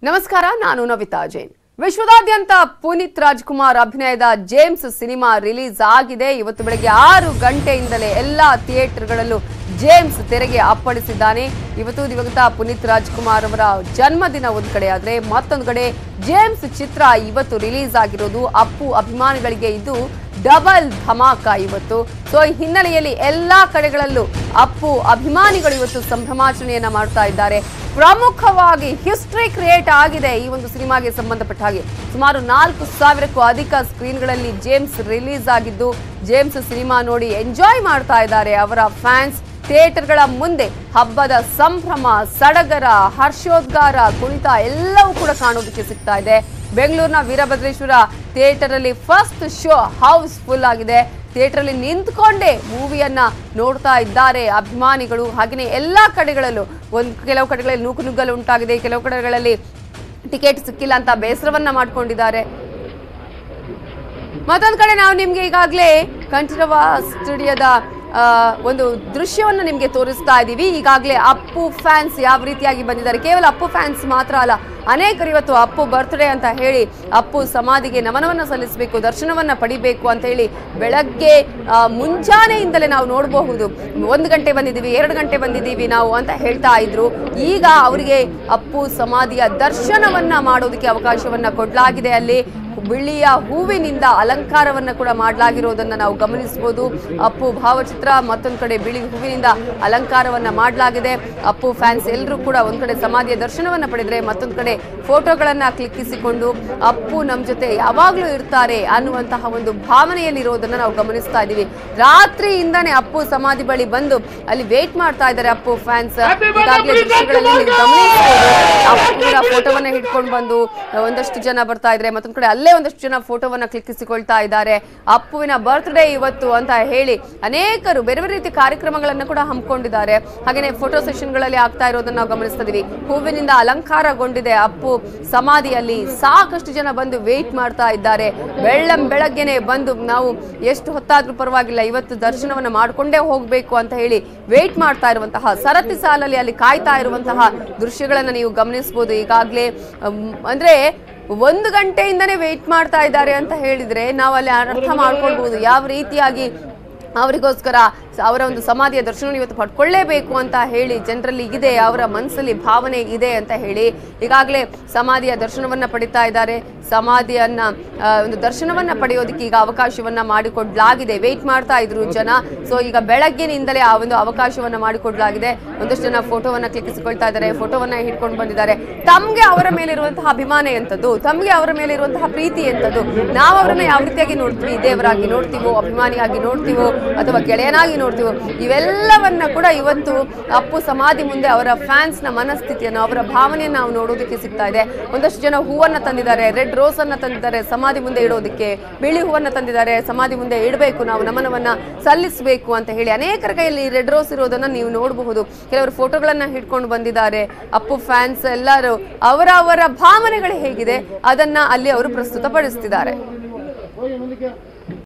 ನಮಸ್ಕಾರ ನಾನು ನವಿತಾ ಜೈನ್ ವಿಶ್ವದಾದ್ಯಂತ ಪುನೀತ್ ರಾಜ್ಕುಮಾರ್ ಅಭಿನಯದ ಜೇಮ್ಸ್ ಸಿನಿಮಾ ರಿಲೀಸ್ ಆಗಿದೆ ಇವತ್ತು ಬೆಳಗ್ಗೆ ಆರು ಗಂಟೆಯಿಂದಲೇ ಎಲ್ಲಾ ಥಿಯೇಟರ್ಗಳಲ್ಲೂ ಜೇಮ್ಸ್ ತೆರೆಗೆ ಅಪ್ಪಳಿಸಿದ್ದಾನೆ ಇವತ್ತು ದಿವಂಗತ ಪುನೀತ್ ರಾಜ್ಕುಮಾರ್ ಅವರ ಜನ್ಮದಿನ ಒಂದು ಕಡೆ ಆದ್ರೆ ಮತ್ತೊಂದು ಕಡೆ ಜೇಮ್ಸ್ ಚಿತ್ರ ಇವತ್ತು ರಿಲೀಸ್ ಆಗಿರೋದು ಅಪ್ಪು ಅಭಿಮಾನಿಗಳಿಗೆ ಇದು ಡಬಲ್ ಧಮಾಕ ಇವತ್ತು ಸೊ ಈ ಹಿನ್ನೆಲೆಯಲ್ಲಿ ಎಲ್ಲಾ ಕಡೆಗಳಲ್ಲೂ ಅಪ್ಪು ಅಭಿಮಾನಿಗಳು ಇವತ್ತು ಸಂಭ್ರಮಾಚರಣೆಯನ್ನ ಮಾಡ್ತಾ ಇದ್ದಾರೆ ಪ್ರಮುಖವಾಗಿ ಹಿಸ್ಟ್ರಿ ಕ್ರಿಯೇಟ್ ಆಗಿದೆ ಈ ಒಂದು ಸಿನಿಮಾಗೆ ಸಂಬಂಧಪಟ್ಟ ಹಾಗೆ ಸುಮಾರು ನಾಲ್ಕು ಸಾವಿರಕ್ಕೂ ಅಧಿಕ ಸ್ಕ್ರೀನ್ಗಳಲ್ಲಿ ಜೇಮ್ಸ್ ರಿಲೀಸ್ ಆಗಿದ್ದು ಜೇಮ್ಸ್ ಸಿನಿಮಾ ನೋಡಿ ಎಂಜಾಯ್ ಮಾಡ್ತಾ ಇದ್ದಾರೆ ಅವರ ಫ್ಯಾನ್ಸ್ ಥಿಯೇಟರ್ಗಳ ಮುಂದೆ ಹಬ್ಬದ ಸಂಭ್ರಮ ಸಡಗರ ಹರ್ಷೋದ್ಗಾರ ಕುಣಿತ ಎಲ್ಲವೂ ಕೂಡ ಕಾಣೋದಕ್ಕೆ ಸಿಗ್ತಾ ಇದೆ ಬೆಂಗಳೂರಿನ ವೀರಭದ್ರೇಶ್ವರ ಥಿಯೇಟರ್ ಅಲ್ಲಿ ಫಸ್ಟ್ ಶೋ ಹೌಸ್ ಫುಲ್ ಆಗಿದೆ ಥಿಯೇಟರ್ ಅಲ್ಲಿ ನಿಂತ್ಕೊಂಡೇ ಮೂವಿಯನ್ನ ನೋಡ್ತಾ ಇದ್ದಾರೆ ಅಭಿಮಾನಿಗಳು ಹಾಗೆಯೇ ಎಲ್ಲಾ ಕಡೆಗಳಲ್ಲೂ ಒಂದು ಕೆಲವು ಕಡೆಗಳಲ್ಲಿ ನೂಕು ನುಗ್ಗಲು ಉಂಟಾಗಿದೆ ಕೆಲವು ಕಡೆಗಳಲ್ಲಿ ಟಿಕೆಟ್ ಸಿಕ್ಕಿಲ್ಲ ಅಂತ ಬೇಸರವನ್ನ ಮಾಡ್ಕೊಂಡಿದ್ದಾರೆ ಮತ್ತೊಂದು ಕಡೆ ನಾವು ನಿಮ್ಗೆ ಈಗಾಗಲೇ ಕಂಠೀರವ ಸ್ಟುಡಿಯೋದ ಆ, ಒಂದು ದೃಶ್ಯವನ್ನ ನಿಮ್ಗೆ ತೋರಿಸ್ತಾ ಇದ್ದೀವಿ ಈಗಾಗಲೇ ಅಪ್ಪು ಫ್ಯಾನ್ಸ್ ಯಾವ ರೀತಿಯಾಗಿ ಬಂದಿದ್ದಾರೆ ಕೇವಲ ಅಪ್ಪು ಫ್ಯಾನ್ಸ್ ಮಾತ್ರ ಅಲ್ಲ ಅನೇಕರು ಇವತ್ತು ಅಪ್ಪು ಬರ್ತ್ಡೇ ಅಂತ ಹೇಳಿ ಅಪ್ಪು ಸಮಾಧಿಗೆ ನಮನವನ್ನ ಸಲ್ಲಿಸಬೇಕು ದರ್ಶನವನ್ನ ಪಡಿಬೇಕು ಅಂತ ಹೇಳಿ ಬೆಳಗ್ಗೆ ಆ, ಮುಂಜಾನೆಯಿಂದಲೇ ನಾವು ನೋಡಬಹುದು ಒಂದು ಗಂಟೆ ಬಂದಿದ್ದೀವಿ ಎರಡು ಗಂಟೆ ಬಂದಿದ್ದೀವಿ ನಾವು ಅಂತ ಹೇಳ್ತಾ ಇದ್ರು ಈಗ ಅವರಿಗೆ ಅಪ್ಪು ಸಮಾಧಿಯ ದರ್ಶನವನ್ನ ಮಾಡೋದಕ್ಕೆ ಅವಕಾಶವನ್ನ ಕೊಡಲಾಗಿದೆ ಅಲ್ಲಿ ಬಿಳಿಯ ಹೂವಿನಿಂದ ಅಲಂಕಾರವನ್ನ ಕೂಡ ಮಾಡಲಾಗಿರೋದನ್ನ ನಾವು ಗಮನಿಸಬಹುದು ಅಪ್ಪು ಭಾವಚಿತ್ರ ಮತ್ತೊಂದು ಕಡೆ ಬಿಳಿ ಹೂವಿನಿಂದ ಅಲಂಕಾರವನ್ನ ಮಾಡಲಾಗಿದೆ ಅಪ್ಪು ಫ್ಯಾನ್ಸ್ ಎಲ್ಲರೂ ಕೂಡ ಒಂದ್ ಕಡೆ ಸಮಾಧಿಯ ದರ್ಶನವನ್ನ ಪಡೆದ್ರೆ ಮತ್ತೊಂದು ಕಡೆ ಫೋಟೋಗಳನ್ನ ಕ್ಲಿಕ್ಕಿಸಿಕೊಂಡು ಅಪ್ಪು ನಮ್ಮ ಜೊತೆ ಯಾವಾಗ್ಲೂ ಇರ್ತಾರೆ ಅನ್ನುವಂತಹ ಒಂದು ಭಾವನೆಯಲ್ಲಿರೋದನ್ನ ನಾವು ಗಮನಿಸ್ತಾ ಇದ್ದೀವಿ ರಾತ್ರಿಯಿಂದಾನೇ ಅಪ್ಪು ಸಮಾಧಿ ಬಳಿ ಬಂದು ಅಲ್ಲಿ ವೇಟ್ ಮಾಡ್ತಾ ಇದ್ದಾರೆ ಅಪ್ಪು ಫ್ಯಾನ್ಸ್ ಈಗಾಗಲೇ ದೃಶ್ಯಗಳಲ್ಲಿ ನೀವು ಗಮನಿಸಬಹುದು ಅಪ್ಪುರ ಫೋಟೋವನ್ನ ಹಿಡ್ಕೊಂಡು ಬಂದು ಒಂದಷ್ಟು ಜನ ಬರ್ತಾ ಇದ್ದಾರೆ ಮತ್ತೊಂದು ಕಡೆ ಅಲ್ಲೇ ಒಂದಷ್ಟು ಜನ ಫೋಟೋವನ್ನ ಕ್ಲಿಕ್ಕಿಸಿಕೊಳ್ತಾ ಇದ್ದಾರೆ ಅಪ್ಪುವಿನ ಬರ್ತ್ಡೇ ಇವತ್ತು ಅಂತ ಹೇಳಿ ಅನೇಕರು ಬೇರೆ ಬೇರೆ ರೀತಿಯ ಕಾರ್ಯಕ್ರಮಗಳನ್ನ ಕೂಡ ಹಮ್ಮಿಕೊಂಡಿದ್ದಾರೆ ಹಾಗೇನೆ ಫೋಟೋ ಸೆಷನ್ಗಳಲ್ಲಿ ಆಗ್ತಾ ಇರೋದನ್ನ ನಾವು ಗಮನಿಸ್ತಾ ಇದೀವಿ ಹೂವಿನಿಂದ ಅಲಂಕಾರಗೊಂಡಿದೆ ಅಪ್ಪು ಸಮಾಧಿಯಲ್ಲಿ ಸಾಕಷ್ಟು ಜನ ಬಂದು ವೇಟ್ ಮಾಡ್ತಾ ಇದ್ದಾರೆ ಬೆಳ್ಳಂ ಬೆಳಗ್ಗೆನೆ ಬಂದು ನಾವು ಎಷ್ಟು ಹೊತ್ತಾದ್ರೂ ಪರವಾಗಿಲ್ಲ ಇವತ್ತು ದರ್ಶನವನ್ನ ಮಾಡ್ಕೊಂಡೇ ಹೋಗ್ಬೇಕು ಅಂತ ಹೇಳಿ ವೇಟ್ ಮಾಡ್ತಾ ಇರುವಂತಹ ಸರತಿ ಸಾಲಲ್ಲಿ ಅಲ್ಲಿ ಕಾಯ್ತಾ ಇರುವಂತಹ ದೃಶ್ಯಗಳನ್ನ ನೀವು ಗಮನಿಸಬಹುದು ಈಗಾಗಲೇ ಅಂದ್ರೆ ಒಂದು ಗಂಟೆಯಿಂದನೇ ವೇಟ್ ಮಾಡ್ತಾ ಇದ್ದಾರೆ ಅಂತ ಹೇಳಿದ್ರೆ ನಾವು ಅಲ್ಲಿ ಅರ್ಥ ಮಾಡ್ಕೊಳ್ಬಹುದು ಯಾವ ರೀತಿಯಾಗಿ ಅವರಿಗೋಸ್ಕರ ಸ- ಅವರ ಒಂದು ಸಮಾಧಿಯ ದರ್ಶನ ಇವತ್ತು ಪಡ್ಕೊಳ್ಳೇಬೇಕು ಅಂತ ಹೇಳಿ ಜನರಲ್ಲಿ ಇದೆ ಅವರ ಮನಸ್ಸಲ್ಲಿ ಭಾವನೆ ಇದೆ ಅಂತ ಹೇಳಿ ಈಗಾಗಲೇ ಸಮಾಧಿಯ ದರ್ಶನವನ್ನ ಪಡಿತಾ ಇದ್ದಾರೆ ಸಮಾಧಿಯನ್ನ ಆ, ಒಂದು ದರ್ಶನವನ್ನ ಪಡೆಯೋದಕ್ಕೆ ಈಗ ಅವಕಾಶವನ್ನ ಮಾಡಿಕೊಡ್ಲಾಗಿದೆ ವೇಟ್ ಮಾಡ್ತಾ ಇದ್ರು ಜನ ಸೊ ಈಗ ಬೆಳಗ್ಗಿನಿಂದಲೇ ಆ ಒಂದು ಅವಕಾಶವನ್ನ ಮಾಡಿಕೊಡ್ಲಾಗಿದೆ ಒಂದಷ್ಟು ಜನ ಫೋಟೋವನ್ನ ಕ್ಲಿಕ್ಕಿಸಿಕೊಳ್ತಾ ಇದ್ದಾರೆ ಫೋಟೋವನ್ನ ಹಿಡ್ಕೊಂಡು ಬಂದಿದ್ದಾರೆ ತಮ್ಗೆ ಅವರ ಮೇಲಿರುವಂತಹ ಅಭಿಮಾನ ಎಂತದ್ದು ತಮ್ಗೆ ಅವರ ಮೇಲಿರುವಂತಹ ಪ್ರೀತಿ ಎಂತದ್ದು ನಾವು ಅವರನ್ನ ಯಾವ ರೀತಿಯಾಗಿ ನೋಡ್ತೀವಿ ದೇವರಾಗಿ ನೋಡ್ತೀವೋ ಅಭಿಮಾನಿಯಾಗಿ ನೋಡ್ತೀವೋ ಅಥವಾ ಗೆಳೆಯನಾಗಿ ನೋಡ್ತೀವೋ ಇವೆಲ್ಲವನ್ನ ಕೂಡ ಇವತ್ತು ಅಪ್ಪು ಸಮಾಧಿ ಮುಂದೆ ಅವರ ಫ್ಯಾನ್ಸ್ ನ ಮನಸ್ಥಿತಿಯನ್ನು ಅವರ ಭಾವನೆಯನ್ನು ನಾವು ನೋಡೋದಕ್ಕೆ ಸಿಗ್ತಾ ಇದೆ ಒಂದಷ್ಟು ಜನ ಹೂವನ್ನ ತಂದಿದ್ದಾರೆ ರೆಡ್ ರೋಸ್ ಅನ್ನ ತಂದಿದ್ದಾರೆ ಸಮಾಧಿ ಮುಂದೆ ಇಡೋದಕ್ಕೆ ಬಿಳಿ ಹೂವನ್ನ ತಂದಿದ್ದಾರೆ ಸಮಾಧಿ ಮುಂದೆ ಇಡಬೇಕು ನಾವು ನಮನವನ್ನ ಸಲ್ಲಿಸಬೇಕು ಅಂತ ಹೇಳಿ ಅನೇಕರ ಕೈಯಲ್ಲಿ ರೆಡ್ ರೋಸ್ ಇರೋದನ್ನ ನೀವು ನೋಡಬಹುದು ಕೆಲವರು ಫೋಟೋಗಳನ್ನ ಹಿಡ್ಕೊಂಡು ಬಂದಿದ್ದಾರೆ ಅಪ್ಪು ಫ್ಯಾನ್ಸ್ ಎಲ್ಲರೂ ಅವರ ಅವರ ಭಾವನೆಗಳು ಹೇಗಿದೆ ಅದನ್ನ ಅಲ್ಲಿ ಅವರು ಪ್ರಸ್ತುತಪಡಿಸ್ತಿದ್ದಾರೆ ಹೋಗಿ ಮುಂದಕ್ಕೆ